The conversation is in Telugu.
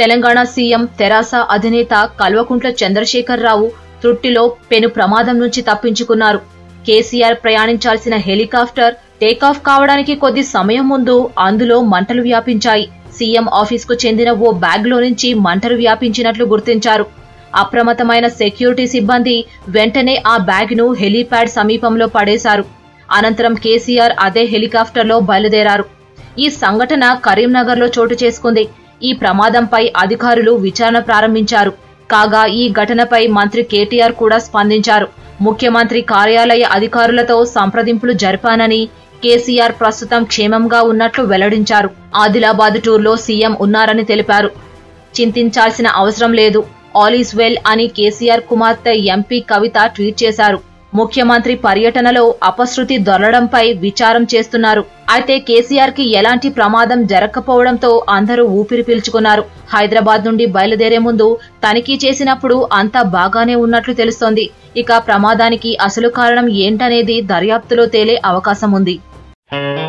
తెలంగాణ సీఎం తెరాస అధినేత కల్వకుంట్ల చంద్రశేఖరరావు త్రుట్టిలో పెను ప్రమాదం నుంచి తప్పించుకున్నారు కేసీఆర్ ప్రయాణించాల్సిన హెలికాప్టర్ టేకాఫ్ కావడానికి కొద్ది సమయం ముందు అందులో మంటలు వ్యాపించాయి సీఎం ఆఫీస్కు చెందిన ఓ బ్యాగ్లో నుంచి మంటలు వ్యాపించినట్లు గుర్తించారు అప్రమత్తమైన సెక్యూరిటీ సిబ్బంది వెంటనే ఆ బ్యాగ్ను హెలీప్యాడ్ సమీపంలో పడేశారు అనంతరం కేసీఆర్ అదే హెలికాప్టర్లో బయలుదేరారు ఈ సంఘటన కరీంనగర్లో చోటు చేసుకుంది ఈ ప్రమాదంపై అధికారులు విచారణ ప్రారంభించారు కాగా ఈ ఘటనపై మంత్రి కేటీఆర్ కూడా స్పందించారు ముఖ్యమంత్రి కార్యాలయ అధికారులతో సంప్రదింపులు జరిపానని కేసీఆర్ ప్రస్తుతం క్షేమంగా ఉన్నట్లు వెల్లడించారు ఆదిలాబాద్ టూర్లో సీఎం ఉన్నారని తెలిపారు చింతించాల్సిన అవసరం లేదు ఆల్ ఈస్ వెల్ అని కేసీఆర్ కుమార్తె ఎంపీ కవిత ట్వీట్ చేశారు ముఖ్యమంత్రి పర్యటనలో అపశృతి దొరలడంపై విచారం చేస్తున్నారు అయితే కేసీఆర్ కి ఎలాంటి ప్రమాదం జరగకపోవడంతో అందరూ ఊపిరి పీల్చుకున్నారు హైదరాబాద్ నుండి బయలుదేరే ముందు తనిఖీ చేసినప్పుడు అంతా బాగానే ఉన్నట్లు తెలుస్తోంది ఇక ప్రమాదానికి అసలు కారణం ఏంటనేది దర్యాప్తులో తేలే అవకాశం ఉంది